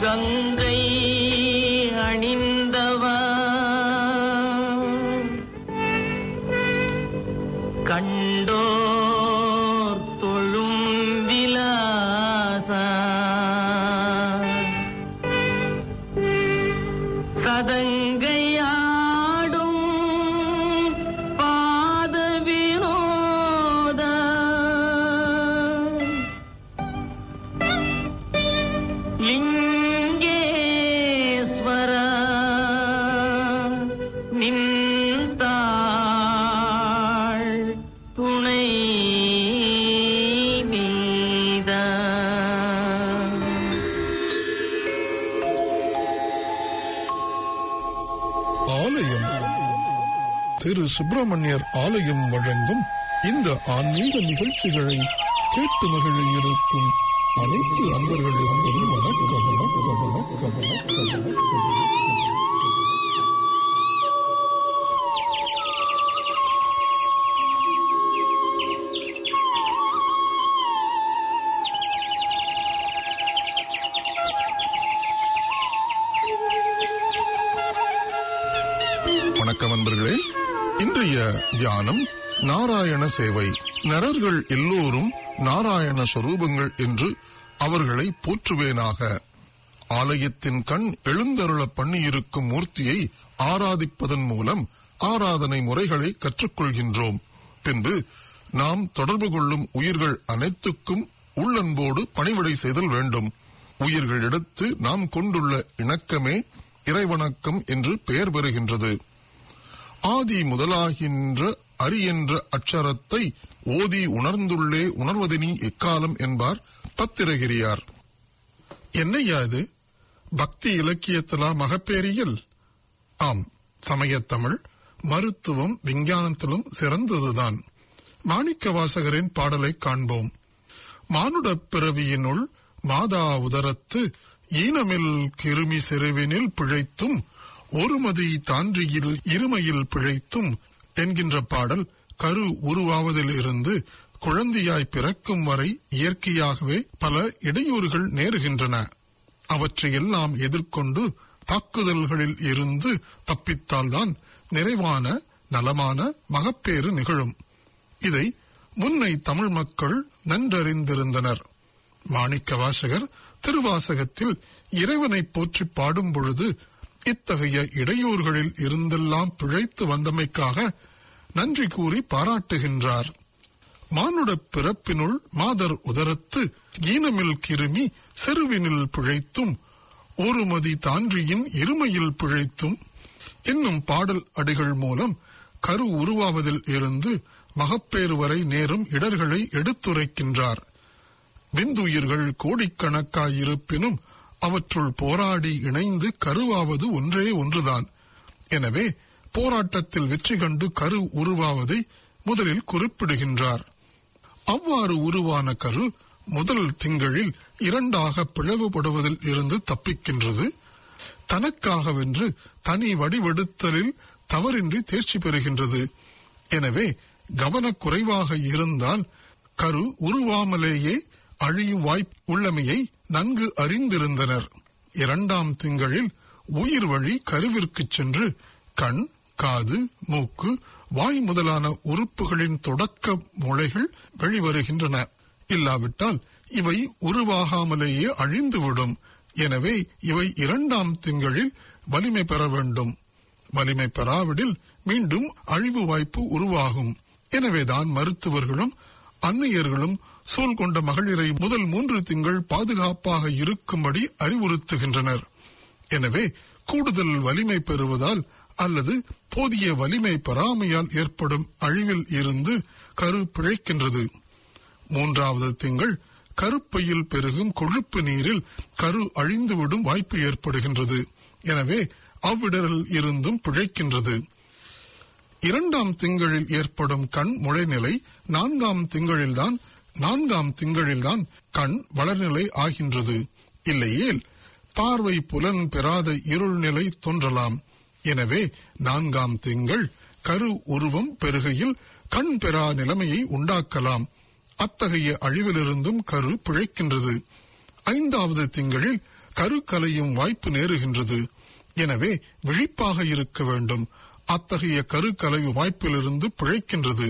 கங்கை அணிந்தவா கண்டோர் தொழும் விலாசா சதங்கையாடும் பாத வினோத லிங்கேஸ்வர நின்றாள் துணை நீதா ஆலயம் திரு சுப்பிரமணியர் ஆலயம் வழங்கும் இந்த ஆன்மீக நிகழ்ச்சிகளை கேட்டு மகிழ இருக்கும் அனைத்து அன்பர்களுக்கும் வணக்கம் வணக்கம் வணக்கம் வணக்கம் வணக்கம் வணக்கம் அன்பர்களே இன்றைய தியானம் நாராயண சேவை நரர்கள் எல்லோரும் நாராயண சொரூபங்கள் என்று அவர்களை போற்றுவேனாக ஆலயத்தின் கண் எழுந்தருள பண்ணியிருக்கும் மூர்த்தியை ஆராதிப்பதன் மூலம் ஆராதனை முறைகளை கற்றுக்கொள்கின்றோம் பின்பு நாம் தொடர்பு கொள்ளும் உயிர்கள் அனைத்துக்கும் உள்ளன்போடு பணிவிடை செய்தல் வேண்டும் உயிர்கள் எடுத்து நாம் கொண்டுள்ள இணக்கமே இறைவணக்கம் என்று பெயர் பெறுகின்றது ஆதி முதலாகின்ற அரி என்ற அட்சரத்தை ஓதி உணர்ந்துள்ளே உணர்வதனி எக்காலம் என்பார் பத்திரகிரியார் என்னையா இது பக்தி இலக்கியத்திலா மகப்பேரியல் ஆம் சமயத்தமிழ் மருத்துவம் விஞ்ஞானத்திலும் சிறந்ததுதான் மாணிக்க வாசகரின் பாடலை காண்போம் மானுடப் பிறவியினுள் மாதா உதரத்து ஈனமில் கிருமி செருவினில் பிழைத்தும் ஒருமதி தான்றியில் இருமையில் பிழைத்தும் என்கின்ற பாடல் கரு உருவாவதில் இருந்து குழந்தையாய் பிறக்கும் வரை இயற்கையாகவே பல இடையூறுகள் நேருகின்றன அவற்றையெல்லாம் எதிர்கொண்டு தாக்குதல்களில் இருந்து தப்பித்தால்தான் நிறைவான நலமான மகப்பேறு நிகழும் இதை முன்னை தமிழ் மக்கள் நன்றறிந்திருந்தனர் மாணிக்க வாசகர் திருவாசகத்தில் இறைவனை போற்றி பாடும் பொழுது இத்தகைய இடையூறுகளில் இருந்தெல்லாம் பிழைத்து வந்தமைக்காக நன்றி கூறி பாராட்டுகின்றார் மானுடப் பிறப்பினுள் மாதர் உதரத்து ஈனமில் கிருமி செருவினில் பிழைத்தும் ஒருமதி தான்றியின் இருமையில் பிழைத்தும் என்னும் பாடல் அடிகள் மூலம் கரு உருவாவதில் இருந்து மகப்பேறு வரை நேரும் இடர்களை எடுத்துரைக்கின்றார் விந்துயிர்கள் கோடிக்கணக்காயிருப்பினும் அவற்றுள் போராடி இணைந்து கருவாவது ஒன்றே ஒன்றுதான் எனவே போராட்டத்தில் வெற்றி கண்டு கரு உருவாவதை முதலில் குறிப்பிடுகின்றார் அவ்வாறு உருவான கரு முதல் திங்களில் இரண்டாக பிளவுபடுவதில் இருந்து தப்பிக்கின்றது தனக்காகவென்று தனி வடிவெடுத்தலில் தவறின்றி தேர்ச்சி பெறுகின்றது எனவே கவனக்குறைவாக இருந்தால் கரு உருவாமலேயே அழியும் வாய்ப்பு உள்ளமையை நன்கு அறிந்திருந்தனர் இரண்டாம் திங்களில் உயிர் வழி கருவிற்கு சென்று கண் காது மூக்கு வாய் முதலான உறுப்புகளின் தொடக்க முளைகள் வெளிவருகின்றன இல்லாவிட்டால் இவை உருவாகாமலேயே அழிந்துவிடும் எனவே இவை இரண்டாம் திங்களில் வலிமை பெற வேண்டும் வலிமை பெறாவிடில் மீண்டும் அழிவு வாய்ப்பு உருவாகும் எனவேதான் மருத்துவர்களும் அன்னையர்களும் சூழ் கொண்ட மகளிரை முதல் மூன்று திங்கள் பாதுகாப்பாக இருக்கும்படி அறிவுறுத்துகின்றனர் எனவே கூடுதல் வலிமை பெறுவதால் அல்லது போதிய வலிமை பெறாமையால் ஏற்படும் அழிவில் இருந்து கரு பிழைக்கின்றது மூன்றாவது திங்கள் கருப்பையில் பெருகும் கொழுப்பு நீரில் கரு அழிந்துவிடும் வாய்ப்பு ஏற்படுகின்றது எனவே அவ்விடரில் இருந்தும் பிழைக்கின்றது இரண்டாம் திங்களில் ஏற்படும் கண் முளைநிலை நான்காம் திங்களில்தான் நான்காம் திங்களில்தான் கண் வளர்நிலை ஆகின்றது இல்லையேல் பார்வை புலன் பெறாத இருள் நிலை தோன்றலாம் எனவே நான்காம் திங்கள் கரு உருவம் பெருகையில் கண் பெறா நிலைமையை உண்டாக்கலாம் அத்தகைய அழிவிலிருந்தும் கரு பிழைக்கின்றது ஐந்தாவது திங்களில் கரு கலையும் வாய்ப்பு நேருகின்றது எனவே விழிப்பாக இருக்க வேண்டும் அத்தகைய கரு கலைவு வாய்ப்பிலிருந்து பிழைக்கின்றது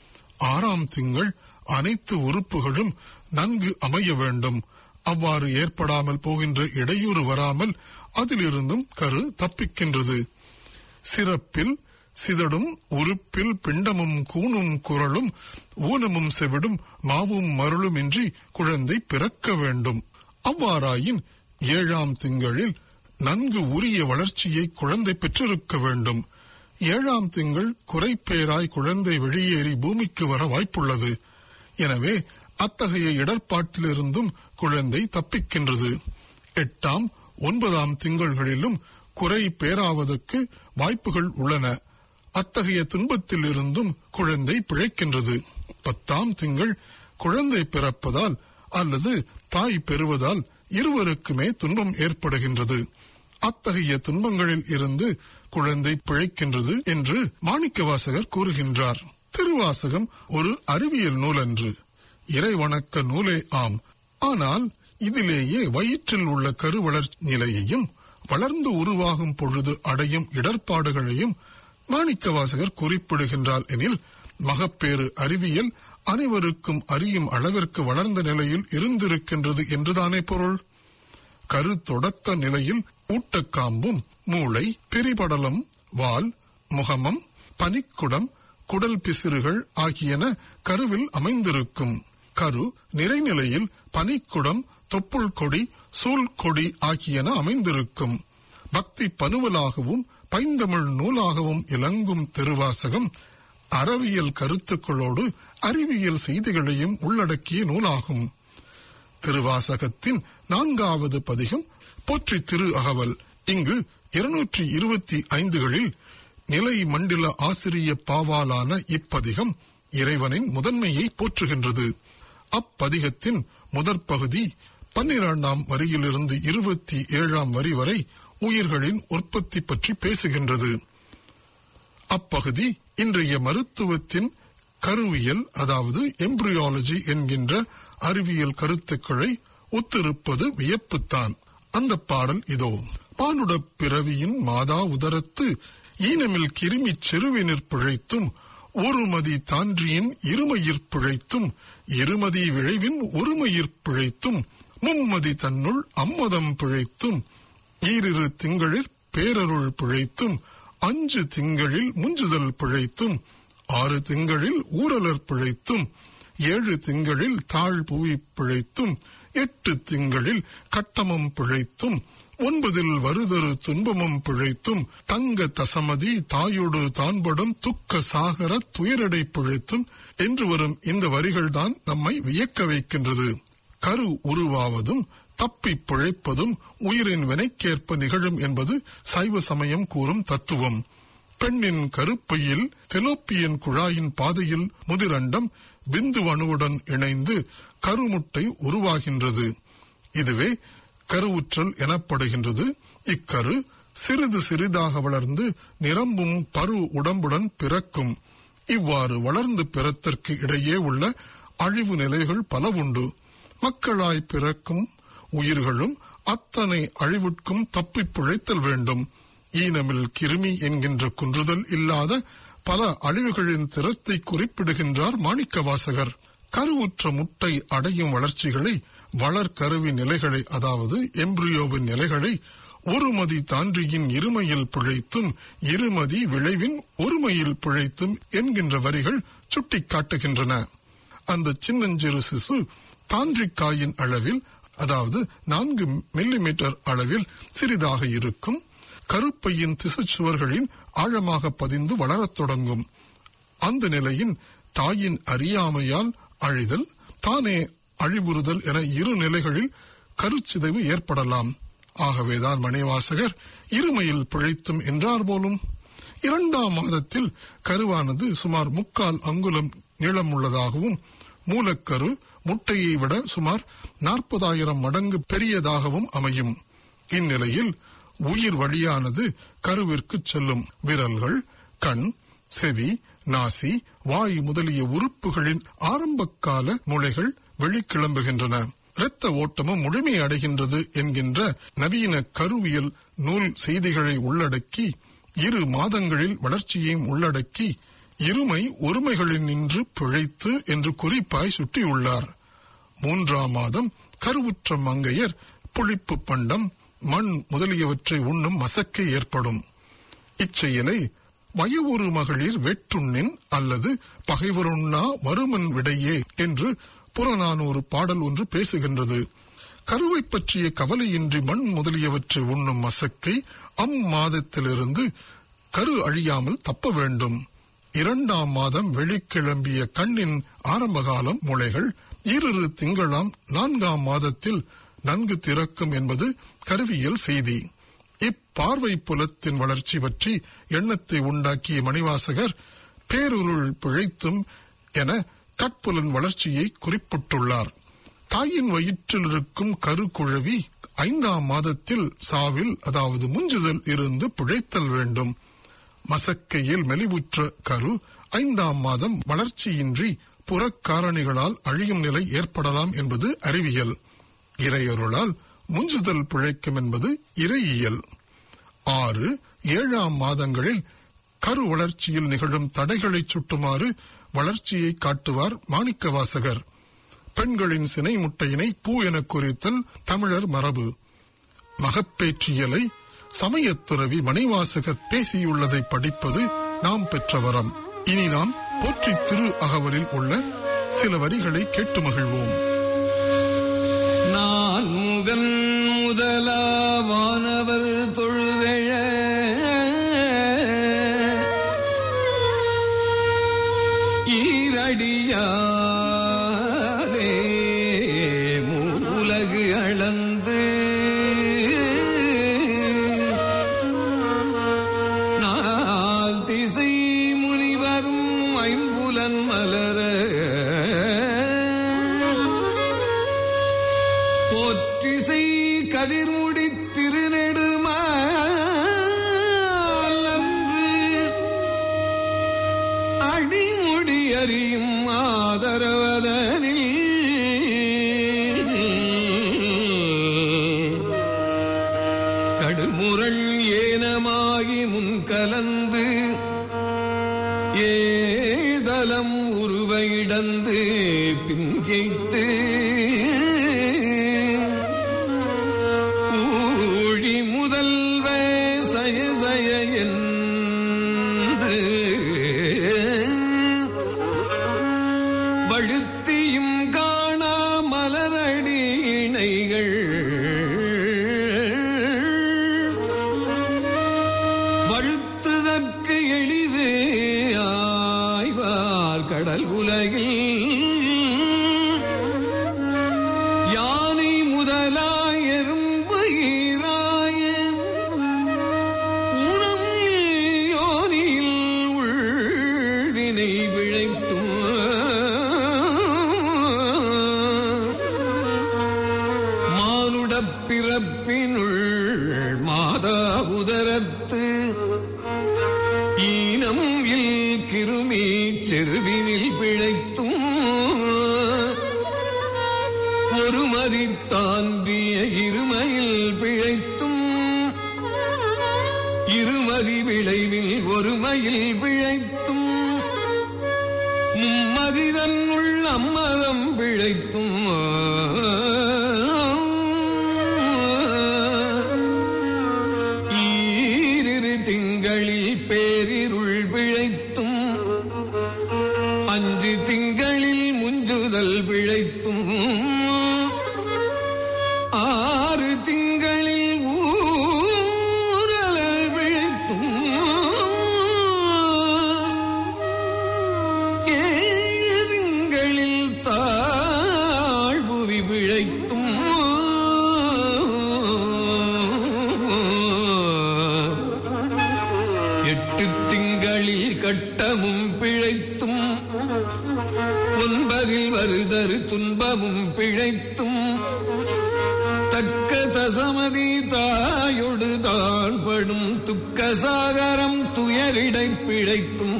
ஆறாம் திங்கள் அனைத்து உறுப்புகளும் நன்கு அமைய வேண்டும் அவ்வாறு ஏற்படாமல் போகின்ற இடையூறு வராமல் அதிலிருந்தும் கரு தப்பிக்கின்றது சிறப்பில் சிதடும் உறுப்பில் பிண்டமும் கூணும் குரலும் ஊனமும் செவிடும் மாவும் மருளுமின்றி குழந்தை பிறக்க வேண்டும் அவ்வாறாயின் ஏழாம் திங்களில் நன்கு உரிய வளர்ச்சியை குழந்தை பெற்றிருக்க வேண்டும் ஏழாம் திங்கள் குறைப்பேராய் குழந்தை வெளியேறி பூமிக்கு வர வாய்ப்புள்ளது எனவே அத்தகைய இடர்பாட்டிலிருந்தும் குழந்தை தப்பிக்கின்றது எட்டாம் ஒன்பதாம் திங்கள்களிலும் குறை பேராவதற்கு வாய்ப்புகள் உள்ளன அத்தகைய துன்பத்தில் இருந்தும் குழந்தை பிழைக்கின்றது பத்தாம் திங்கள் குழந்தை பிறப்பதால் அல்லது தாய் பெறுவதால் இருவருக்குமே துன்பம் ஏற்படுகின்றது அத்தகைய துன்பங்களில் இருந்து குழந்தை பிழைக்கின்றது என்று மாணிக்கவாசகர் கூறுகின்றார் திருவாசகம் ஒரு அறிவியல் நூலன்று இறைவணக்க நூலே ஆம் ஆனால் இதிலேயே வயிற்றில் உள்ள கருவளர் நிலையையும் வளர்ந்து உருவாகும் பொழுது அடையும் இடர்பாடுகளையும் மாணிக்கவாசகர் குறிப்பிடுகின்றார் எனில் மகப்பேறு அறிவியல் அனைவருக்கும் அறியும் அளவிற்கு வளர்ந்த நிலையில் இருந்திருக்கின்றது என்றுதானே பொருள் கரு தொடக்க நிலையில் ஊட்டக்காம்பும் மூளை பெரிபடலம் வால் முகமம் பனிக்குடம் குடல் பிசிறுகள் ஆகியன கருவில் அமைந்திருக்கும் கரு நிறைநிலையில் பனிக்குடம் தொப்புள் கொடி சூழ் கொடி ஆகியன அமைந்திருக்கும் பக்தி பனுவலாகவும் பைந்தமிழ் நூலாகவும் இலங்கும் திருவாசகம் அறவியல் கருத்துக்களோடு அறிவியல் செய்திகளையும் உள்ளடக்கிய நூலாகும் திருவாசகத்தின் நான்காவது பதிகம் போற்றி திரு அகவல் இங்கு இருநூற்றி இருபத்தி ஐந்துகளில் நிலை மண்டில ஆசிரிய பாவாலான இப்பதிகம் இறைவனின் முதன்மையை போற்றுகின்றது அப்பதிகத்தின் முதற் பகுதி பன்னிரண்டாம் வரியிலிருந்து இருபத்தி ஏழாம் வரி வரை உயிர்களின் உற்பத்தி பற்றி பேசுகின்றது அப்பகுதி இன்றைய மருத்துவத்தின் கருவியல் அதாவது எம்பிரியாலஜி என்கின்ற அறிவியல் கருத்துக்களை ஒத்திருப்பது வியப்புத்தான் அந்த பாடல் இதோ பாலுடப் பிறவியின் மாதா உதரத்து ஈனமில் கிருமிச் செருவினிற் பிழைத்தும் ஒருமதி தான்றியின் இருமையிற் பிழைத்தும் இருமதி விளைவின் ஒருமையிற் பிழைத்தும் மும்மதி தன்னுள் அம்மதம் பிழைத்தும் ஈரிரு திங்களிற் பேரருள் பிழைத்தும் அஞ்சு திங்களில் முஞ்சுதல் பிழைத்தும் ஆறு திங்களில் ஊரலர் பிழைத்தும் ஏழு திங்களில் தாழ் புவி பிழைத்தும் எட்டு திங்களில் கட்டமும் பிழைத்தும் ஒன்பதில் வருதரு துன்பமும் பிழைத்தும் தங்க தசமதி தாயோடு தான்படும் துக்க சாகர துயரடை பிழைத்தும் என்று வரும் இந்த வரிகள்தான் நம்மை வியக்க வைக்கின்றது கரு உருவாவதும் தப்பி பிழைப்பதும் உயிரின் வினைக்கேற்ப நிகழும் என்பது சைவ சமயம் கூறும் தத்துவம் பெண்ணின் கருப்பையில் தெலோப்பியன் குழாயின் பாதையில் முதிரண்டம் விந்து அணுவுடன் இணைந்து கருமுட்டை உருவாகின்றது இதுவே கருவுற்றல் எனப்படுகின்றது இக்கரு சிறிது சிறிதாக வளர்ந்து நிரம்பும் பரு உடம்புடன் பிறக்கும் இவ்வாறு வளர்ந்து பிறத்தற்கு இடையே உள்ள அழிவு நிலைகள் பல உண்டு மக்களாய் பிறக்கும் உயிர்களும் அத்தனை அழிவுக்கும் தப்பிப் பிழைத்தல் வேண்டும் ஈனமில் கிருமி என்கின்ற குன்றுதல் இல்லாத பல அழிவுகளின் திறத்தை குறிப்பிடுகின்றார் மாணிக்கவாசகர் கருவுற்ற முட்டை அடையும் வளர்ச்சிகளை வளர்கருவி நிலைகளை அதாவது எம்ப்ரியோவின் நிலைகளை ஒருமதி தான்றியின் இருமையில் பிழைத்தும் இருமதி விளைவின் ஒருமையில் பிழைத்தும் என்கின்ற வரிகள் சுட்டிக்காட்டுகின்றன அந்த சின்னஞ்சிறு சிசு தாந்திரிக்காயின் அளவில் அதாவது நான்கு மில்லிமீட்டர் அளவில் சிறிதாக இருக்கும் கருப்பையின் திசுச்சுவர்களின் ஆழமாக பதிந்து வளரத் தொடங்கும் அந்த நிலையின் தாயின் அறியாமையால் அழிதல் தானே அழிவுறுதல் என இரு நிலைகளில் கருச்சிதைவு ஏற்படலாம் ஆகவேதான் மணிவாசகர் இருமையில் பிழைத்தும் என்றார் போலும் இரண்டாம் மாதத்தில் கருவானது சுமார் முக்கால் அங்குலம் நீளமுள்ளதாகவும் மூலக்கரு முட்டையை விட சுமார் நாற்பதாயிரம் மடங்கு பெரியதாகவும் அமையும் இந்நிலையில் உயிர் வழியானது கருவிற்கு செல்லும் விரல்கள் கண் செவி நாசி வாய் முதலிய உறுப்புகளின் ஆரம்பகால முளைகள் வெளிக்கிளம்புகின்றன இரத்த ஓட்டமும் முழுமை அடைகின்றது என்கின்ற நவீன கருவியல் நூல் செய்திகளை உள்ளடக்கி இரு மாதங்களில் வளர்ச்சியையும் உள்ளடக்கி இருமை ஒருமைகளில் நின்று பிழைத்து என்று குறிப்பாய் சுற்றியுள்ளார் மூன்றாம் மாதம் கருவுற்ற மங்கையர் புளிப்பு பண்டம் மண் முதலியவற்றை உண்ணும் மசக்கை ஏற்படும் இச்செயலை வயவுறு மகளிர் வெற்றுண்ணின் அல்லது பகைவருண்ணா வருமன் விடையே என்று புறநானூறு பாடல் ஒன்று பேசுகின்றது கருவை பற்றிய கவலையின்றி மண் முதலியவற்றை உண்ணும் மசக்கை அம்மாதத்திலிருந்து கரு அழியாமல் தப்ப வேண்டும் இரண்டாம் மாதம் வெளிக்கிளம்பிய கண்ணின் ஆரம்பகாலம் முளைகள் ஈரிரு திங்களாம் நான்காம் மாதத்தில் நன்கு திறக்கும் என்பது கருவியல் செய்தி இப்பார்வை புலத்தின் வளர்ச்சி பற்றி எண்ணத்தை உண்டாக்கிய மணிவாசகர் பேருருள் பிழைத்தும் என கட்புலன் வளர்ச்சியை குறிப்பிட்டுள்ளார் தாயின் வயிற்றில் இருக்கும் கரு குழவி ஐந்தாம் மாதத்தில் சாவில் அதாவது முஞ்சுதல் இருந்து பிழைத்தல் வேண்டும் மசக்கையில் மெலிவுற்ற கரு ஐந்தாம் மாதம் வளர்ச்சியின்றி புறக்காரணிகளால் அழியும் நிலை ஏற்படலாம் என்பது அறிவியல் இறையொருளால் முஞ்சுதல் பிழைக்கும் என்பது இறையியல் ஆறு ஏழாம் மாதங்களில் கரு வளர்ச்சியில் நிகழும் தடைகளை சுட்டுமாறு வளர்ச்சியை காட்டுவார் மாணிக்கவாசகர் பெண்களின் சினை முட்டையினை பூ என குறித்தல் தமிழர் மரபு மகப்பேற்றியலை சமயத்துறவி மணிவாசகர் பேசியுள்ளதை படிப்பது நாம் பெற்ற வரம் இனி நாம் போற்றி திரு அகவலில் உள்ள சில வரிகளை கேட்டு மகிழ்வோம் நான் முகன் முதலாவானவர் தொழுதெழ ஈரடியாரே மூலகு அளந்து நாள் திசை முனிவரும் ஐம்புலன் மலர போற்றிசை கதிர்முடி திருநெடுமாலன்று அடிமுடி அறியும் ஆதரவதனில் கடுமுரள் ஏனமாகி முன்கலந்து ஏதலம் உருவையிடந்து பின்கைத்து ஊழி முதல்வ சய சய என்று வழுத்தியும் காணா மலரடி இணைகள் வழுத்துதற்கு எளிது ஆய்வார் கடல் உலகில் யானை முதலாய் எறும்பு ஈராய உணம் யோனில் உள்வினை விழைத்தும் மானுடப் பிறப்பினுள் மாதா உதரத்து ஈனம் இல் கிருமி செருவினில் பிழைத்தும் ஒரு மதி தாண்டிய இருமையில் பிழைத்தும் இருமதி விளைவில் ஒருமையில் பிழைத்தும் மும்மதிதன்னுள் அம்மதம் பிழைத்தும் ஈரிரு திங்களில் பேரிருள் பிழைத்தும் அஞ்சு திங்களில் முஞ்சுதல் பிழைத்தும் ஆறு திங்களில் ஊரலல் பிழைத்தும் ஏழு திங்களில் தாழ்புவி பிழைத்தும் எட்டு திங்களில் கட்டமும் பிழைத்தும் ஒன்பதில் வருதரு துன்பமும் பிழைத்தும் தக்க தசமதி தாயொடு தான் படும் துக்க சாகரம் துயரிடை பிழைத்தும்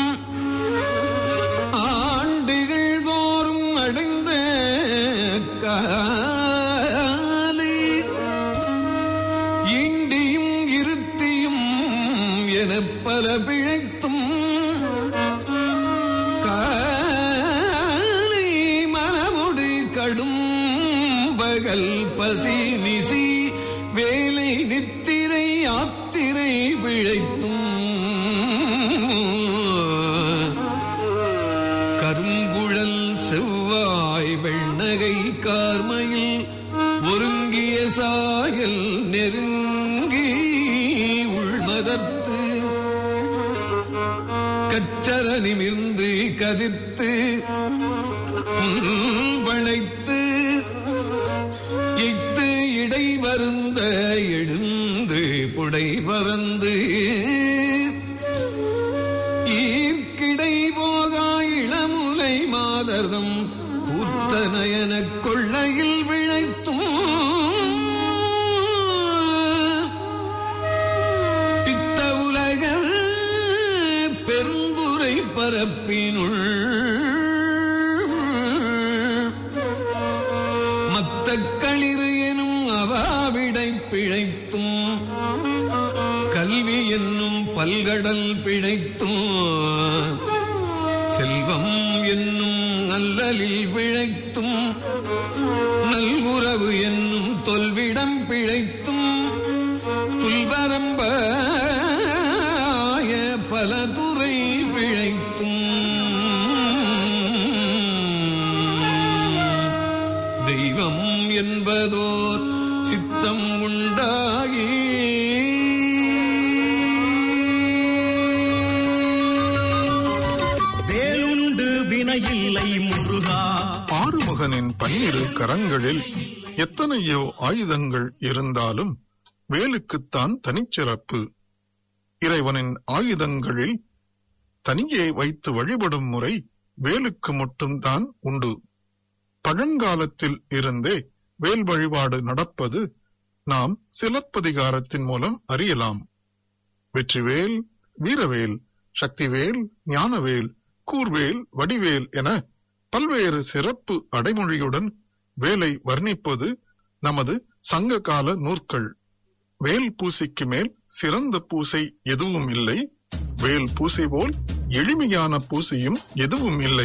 ஆண்டுகள் தோறும் அடைந்த இண்டியும் இருத்தியும் எனப் பல பிழைத்தும் காலை மனமுடு கடும் பகல் பசி நிசி வேலை நித்திரை யாத்திரை பிழைத்தும் கருங்குழல் செவ்வாய் வெண்ணகை கார்மையில் ஒருங்கிய சாயல் நெருங்கி உள்மதர்த்து கச்சர நிமிர்ந்து கதிர்த்து வளைத்து இத்து இடை வருந்த எழுந்து புடை பறந்து ஈர்க்கிடை போகா இளமுலை மாதர்தம் பூத்த நயனக் கொள்ளையில் விழைத்தும் பித்த உலக பெருந்துரை பரப்பினுள் மத்த களிறு எனும் அவாவிடை பிழைத்தும் கல்வி என்னும் பல்கடல் பிழைத்தும் செல்வம் என்னும் அல்லலில் பிழைத்தும் நல்குறவு என்னும் தொல்விடம் பிழைத்தும் புல்வரம்பாய பல துறை பிழைத்தும் தெய்வம் என்பதோர் சித்தம் உண்டாகி வேலுண்டு வினையில்லை முருகா ஆறுமுகனின் பன்னிரு கரங்களில் எத்தனையோ ஆயுதங்கள் இருந்தாலும் வேலுக்குத்தான் தனிச்சிறப்பு இறைவனின் ஆயுதங்களில் தனியே வைத்து வழிபடும் முறை வேலுக்கு மட்டும்தான் உண்டு பழங்காலத்தில் இருந்தே வேல் வழிபாடு நடப்பது நாம் சிலப்பதிகாரத்தின் மூலம் அறியலாம் வெற்றிவேல் வீரவேல் சக்திவேல் ஞானவேல் கூர்வேல் வடிவேல் என பல்வேறு சிறப்பு அடைமொழியுடன் வேலை வர்ணிப்பது நமது சங்க கால நூற்கள் வேல் பூசைக்கு மேல் சிறந்த பூசை எதுவும் இல்லை வேல் பூசை போல் எளிமையான பூசையும் எதுவும் இல்லை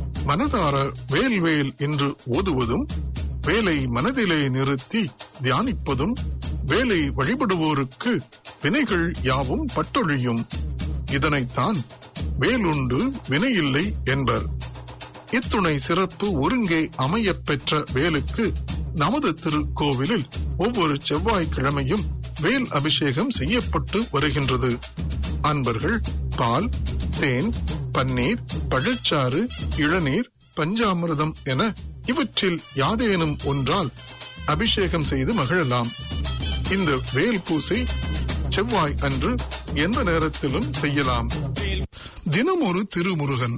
மனதார வேல் வேல் என்று ஓதுவதும் வேலை மனதிலே நிறுத்தி தியானிப்பதும் வேலை வழிபடுவோருக்கு வினைகள் யாவும் பட்டொழியும் இதனைத்தான் வேலுண்டு வினையில்லை என்பர் இத்துணை சிறப்பு ஒருங்கே அமையப் பெற்ற வேலுக்கு நமது திருக்கோவிலில் ஒவ்வொரு செவ்வாய்க்கிழமையும் வேல் அபிஷேகம் செய்யப்பட்டு வருகின்றது அன்பர்கள் பால் தேன் பன்னீர் பழச்சாறு இளநீர் பஞ்சாமிர்தம் என இவற்றில் யாதேனும் ஒன்றால் அபிஷேகம் செய்து மகிழலாம் இந்த வேல் பூசை செவ்வாய் அன்று எந்த நேரத்திலும் செய்யலாம் தினம் ஒரு திருமுருகன்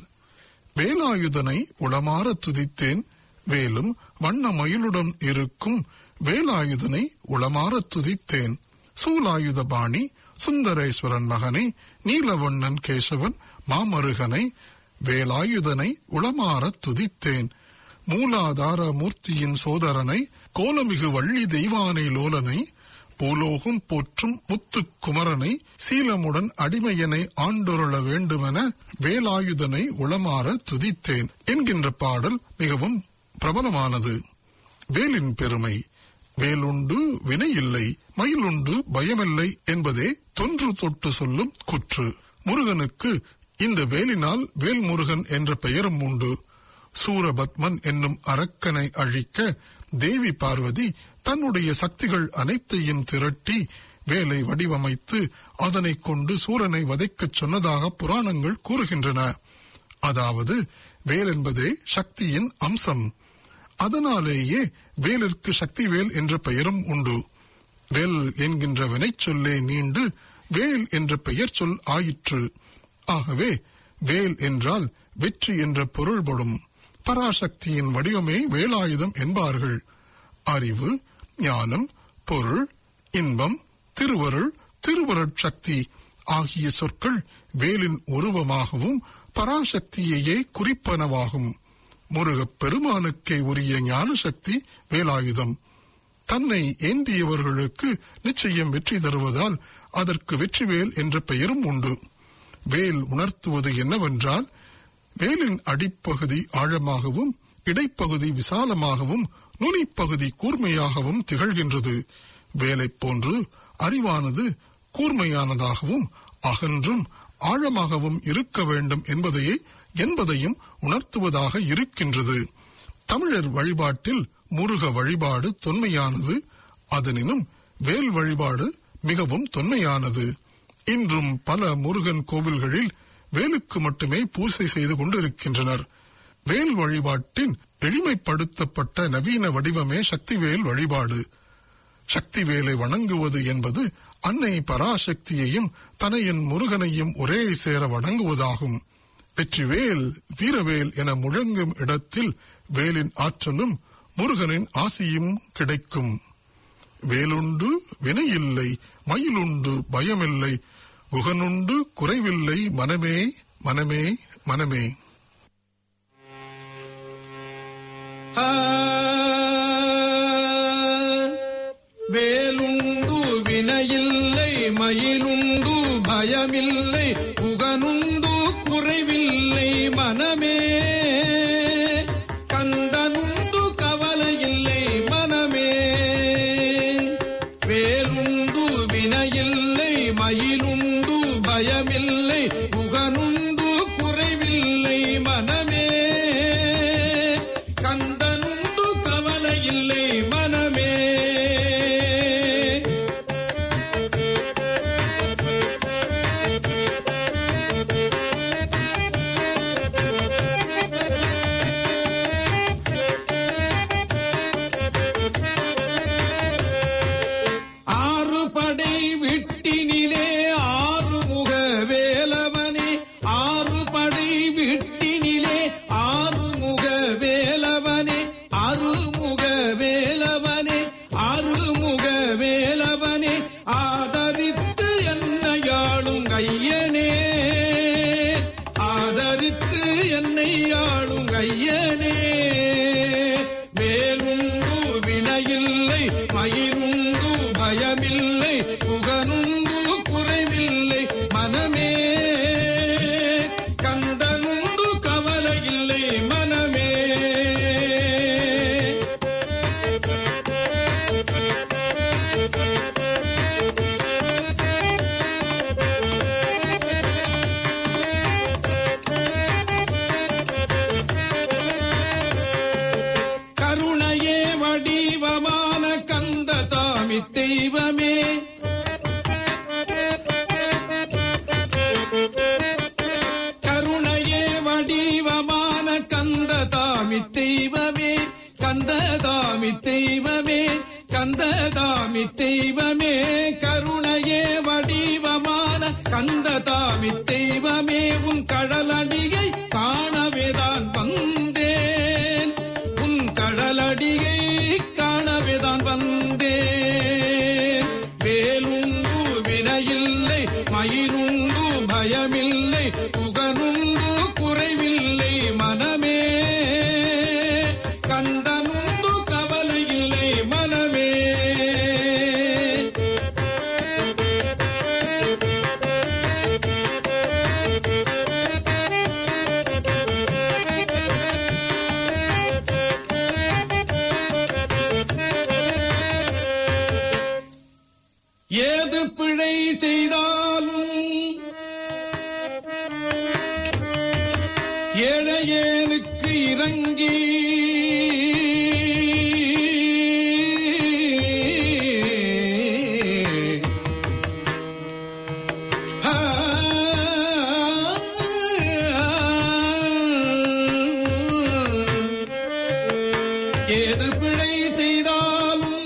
வேலாயுதனை உளமாற துதித்தேன் வேலும் வண்ண மயிலுடன் இருக்கும் வேலாயுதனை உளமாற துதித்தேன் சூலாயுத பாணி சுந்தரேஸ்வரன் மகனை நீலவண்ணன் கேசவன் மாமருகனை வேலாயுதனை உளமாற துதித்தேன் மூலாதார மூர்த்தியின் சோதரனை கோலமிகு வள்ளி தெய்வானை லோலனை பூலோகம் போற்றும் முத்துக் குமரனை சீலமுடன் அடிமையனை ஆண்டொருள வேண்டுமென வேலாயுதனை உளமாற துதித்தேன் என்கின்ற பாடல் மிகவும் பிரபலமானது வேலின் பெருமை வேலுண்டு வினையில்லை மயிலுண்டு பயமில்லை என்பதே தொன்று தொட்டு சொல்லும் குற்று முருகனுக்கு இந்த வேலினால் வேல்முருகன் என்ற பெயரும் உண்டு சூரபத்மன் என்னும் அரக்கனை அழிக்க தேவி பார்வதி தன்னுடைய சக்திகள் அனைத்தையும் திரட்டி வேலை வடிவமைத்து அதனைக் கொண்டு சூரனை வதைக்கச் சொன்னதாக புராணங்கள் கூறுகின்றன அதாவது வேல் என்பதே சக்தியின் அம்சம் அதனாலேயே வேலிற்கு சக்தி வேல் என்ற பெயரும் உண்டு வேல் என்கின்ற வினைச்சொல்லே நீண்டு வேல் என்ற பெயர் சொல் ஆயிற்று ஆகவே வேல் என்றால் வெற்றி என்ற பொருள்படும் பராசக்தியின் வடிவமே வேலாயுதம் என்பார்கள் அறிவு ஞானம் பொருள் இன்பம் திருவருள் திருவருட்சக்தி ஆகிய சொற்கள் வேலின் உருவமாகவும் பராசக்தியையே குறிப்பனவாகும் முருகப் பெருமானுக்கே உரிய ஞான சக்தி வேலாயுதம் தன்னை ஏந்தியவர்களுக்கு நிச்சயம் வெற்றி தருவதால் அதற்கு வெற்றிவேல் என்ற பெயரும் உண்டு வேல் உணர்த்துவது என்னவென்றால் வேலின் அடிப்பகுதி ஆழமாகவும் இடைப்பகுதி விசாலமாகவும் நுனிப்பகுதி கூர்மையாகவும் திகழ்கின்றது வேலைப் போன்று அறிவானது கூர்மையானதாகவும் அகன்றும் ஆழமாகவும் இருக்க வேண்டும் என்பதையே என்பதையும் உணர்த்துவதாக இருக்கின்றது தமிழர் வழிபாட்டில் முருக வழிபாடு தொன்மையானது அதனினும் வேல் வழிபாடு மிகவும் தொன்மையானது இன்றும் பல முருகன் கோவில்களில் வேலுக்கு மட்டுமே பூசை செய்து கொண்டிருக்கின்றனர் வேல் வழிபாட்டின் எளிமைப்படுத்தப்பட்ட நவீன வடிவமே சக்திவேல் வழிபாடு சக்திவேலை வணங்குவது என்பது அன்னை பராசக்தியையும் தனையன் முருகனையும் ஒரே சேர வணங்குவதாகும் வெற்றிவேல் வீரவேல் என முழங்கும் இடத்தில் வேலின் ஆற்றலும் முருகனின் ஆசியும் கிடைக்கும் வேலுண்டு வினையில்லை மயிலுண்டு பயமில்லை குகனுண்டு குறைவில்லை மனமே மனமே மனமே ஆ, வேலுண்டு வினையில்லை மயிலுண்டு பயமில்லை புகனுண்டு குறைவில்லை மனமே கந்தனுண்டு கவலையில்லை மனமே வேலுண்டு வினையில்லை மயிலுண்டு பயமில்லை புகனுண்டு குறைவில்லை மனமே கந்தனுண்டு கவலையில்லை மனமே ஆறு படை விட்டினிலே ஆறு முக வேலவனே ஆறு படை விட்டினிலே ஆறு முக வேலவனே அருமுக வேலவனே அருமுக வேலவனே ஆதரித்து என்னையாளும் ஐயனே ஆதரித்து என்னையாளும் ஐயனே வேலுண்டு வினையில்லை மயிலுண்டு பயமில்லை புகனுண்டு குறைவில்லை மனமே கந்தனுண்டு கவலையில்லை மனமே கருணையே வடிவமான கந்த தாமி தெய்வமே கருணையே வடிவமான கந்த தாமி தெய்வமே கந்த தாமி தெய்வமே கந்த தாமி தெய்வமே கருணையே வடிவமான கந்த தாமி தெய்வமே உன் கடலடியை காணவேதான் வந்தேன் உன் கடலடியை காணவேதான் வந்தேன் வேலுண்டு வினையில்லை மயிலுண்டு பயமில்லை புகனுண்டு குறைவில்லை மனமே கந்தனுண்டு கவலையில்லை மனமே ஏது பிழை செய்தாலும் ஏழையேனுக்கு இறங்கி ஆ, ஏது பிழை செய்தாலும்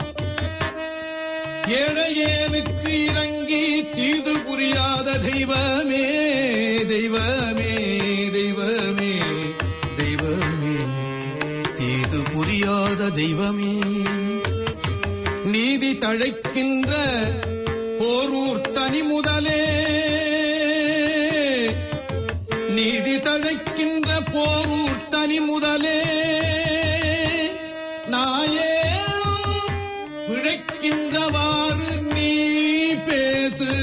ஏழையேனுக்கு இறங்கி தீது புரியாத தெய்வமே தெய்வமே தெய்வமே தெய்வமே தீது புரியாத தெய்வமே நீதி தழைக்கின்ற போரூர் தனி முதலே நீதி தழைக்கின்ற போரூர் தனி முதலே நாயே பிழைக்கின்றவாறு நீ பேசு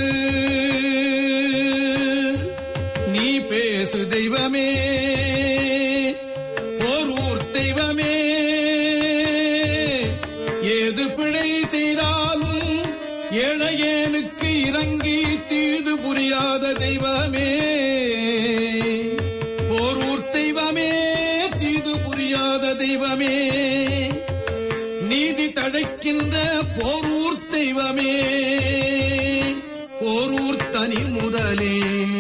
நீ பேசு தெய்வமே போரூர் தெய்வமே ஏது பிழை செய்தாலும் ஏழையேனுக்கு இறங்கி தீது புரியாத தெய்வமே போரூர் தெய்வமே தீது புரியாத தெய்வமே நீதி தடைக்கின்ற போரூர் தெய்வமே போரூர் தனி முதலே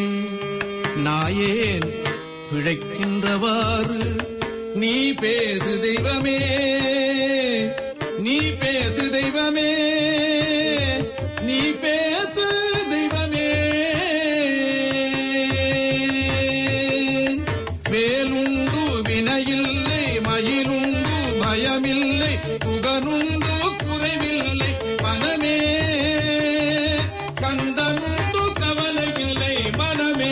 நாயேன் பிழைக்கின்றவாறு நீ பேசு தெய்வமே நீ பேசு தெய்வமே நீ பேசு தெய்வமே வேலுண்டு வினையில்லை மயிலுண்டு பயமில்லை புகனுண்டு குறைவில்லை மனமே கந்தனுண்டு கவலையில்லை மனமே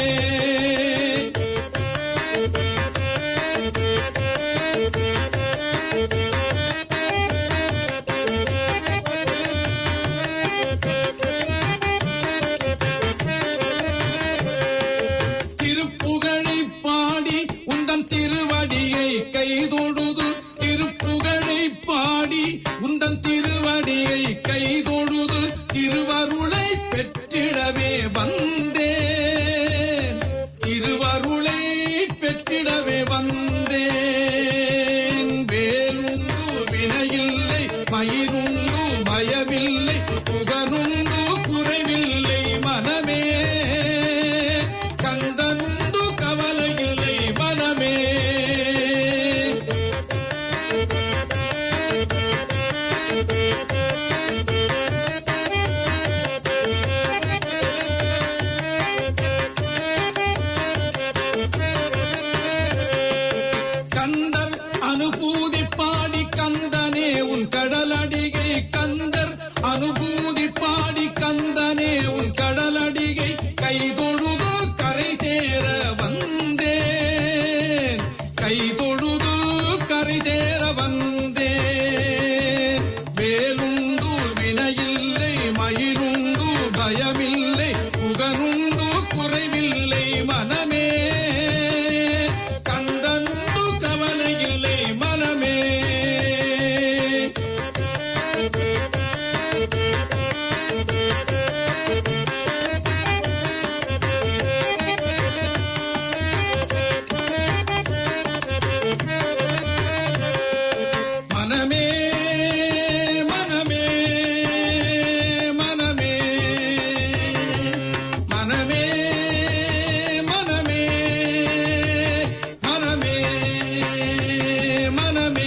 திருப்புகழை பாடி உந்தன் திருவடியை கைதொழுது திருப்புகழை பாடி உந்தன் திருவடியை கைதொழுது திருவருளை பெற்றிடவே வந்தேன் திருவருளை பெற்றிடவே வந்தேன் வேலுண்டு வினையில்லை மயிருண்டு பயமில்லை புகனுண்டு குறைவில்லை மனமே கந்தனுண்டு கவலையில்லை மனமே கந்தர் அனுபூதி பாடி கந்தனே உன் கடலடிகை கந்தர் அனுபூதி பாடி கந்தனே உன் கடலடிகை கைதொழுது கரை தேர வந்தேன் கைதொழுது கரை தேர வந்தேன் வேலுண்டு வினையில்லை மயிலுண்டு பயமில்லை புகனுண்டு குறைவில்லை மனமே கந்தனுண்டு கவலையில்லை மனமே மனமே மனமே மனமே மனமே மனமே மனமே மனமே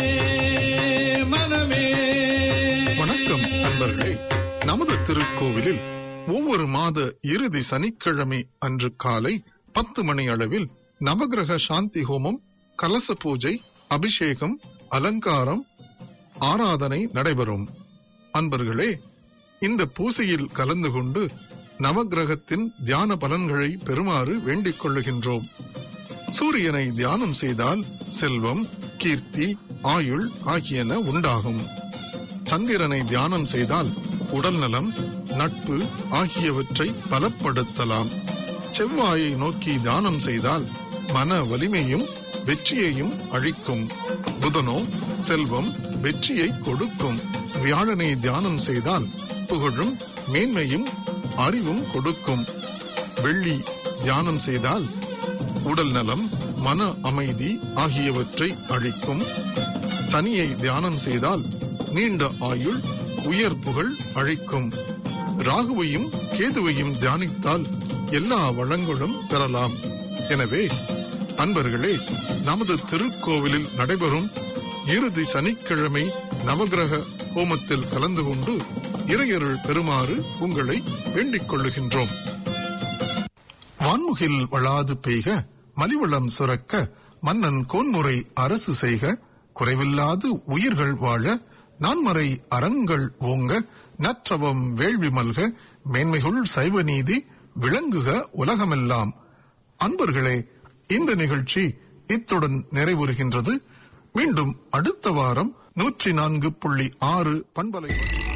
மனமே வணக்கம் நண்பர்களே நமது திருக்கோவிலில் ஒவ்வொரு மாத இறுதி சனிக்கிழமை அன்று காலை பத்து மணி அளவில் நவகிரக சாந்தி ஹோமம் கலச பூஜை அபிஷேகம் அலங்காரம் ஆராதனை நடைபெறும் அன்பர்களே இந்த பூசையில் கலந்து கொண்டு நவகிரகத்தின் தியான பலன்களை பெறுமாறு வேண்டிக் கொள்ளுகின்றோம் சூரியனை தியானம் செய்தால் செல்வம் கீர்த்தி ஆயுள் ஆகியன உண்டாகும் சந்திரனை தியானம் செய்தால் உடல் நலம் நட்பு ஆகியவற்றை பலப்படுத்தலாம் செவ்வாயை நோக்கி தியானம் செய்தால் மன வலிமையும் வெற்றியையும் அழிக்கும் புதனோ செல்வம் வெற்றியை கொடுக்கும் வியாழனை தியானம் செய்தால் புகழும் மேன்மையும் அறிவும் கொடுக்கும் வெள்ளி தியானம் செய்தால் உடல் நலம் மன அமைதி ஆகியவற்றை அழிக்கும் சனியை தியானம் செய்தால் நீண்ட ஆயுள் உயர் புகழ் அழிக்கும் ராகுவையும் கேதுவையும் தியானித்தால் எல்லா வளங்களும் பெறலாம் எனவே அன்பர்களே நமது திருக்கோவிலில் நடைபெறும் இறுதி சனிக்கிழமை நவகிரக ஹோமத்தில் கலந்து கொண்டு இறையருள் பெறுமாறு உங்களை வேண்டிக் கொள்ளுகின்றோம் வான்முகில் வளாது பெய்க மலிவளம் சுரக்க மன்னன் கோன்முறை அரசு செய்க குறைவில்லாது உயிர்கள் வாழ நான்மறை அறங்கள் ஓங்க நற்றவம் வேள்வி மல்க மேன்மைகுள் சைவ நீதி விளங்குக உலகமெல்லாம் அன்பர்களே இந்த நிகழ்ச்சி இத்துடன் நிறைவுறுகின்றது மீண்டும் அடுத்த வாரம் நூற்றி நான்கு புள்ளி ஆறு பண்பலை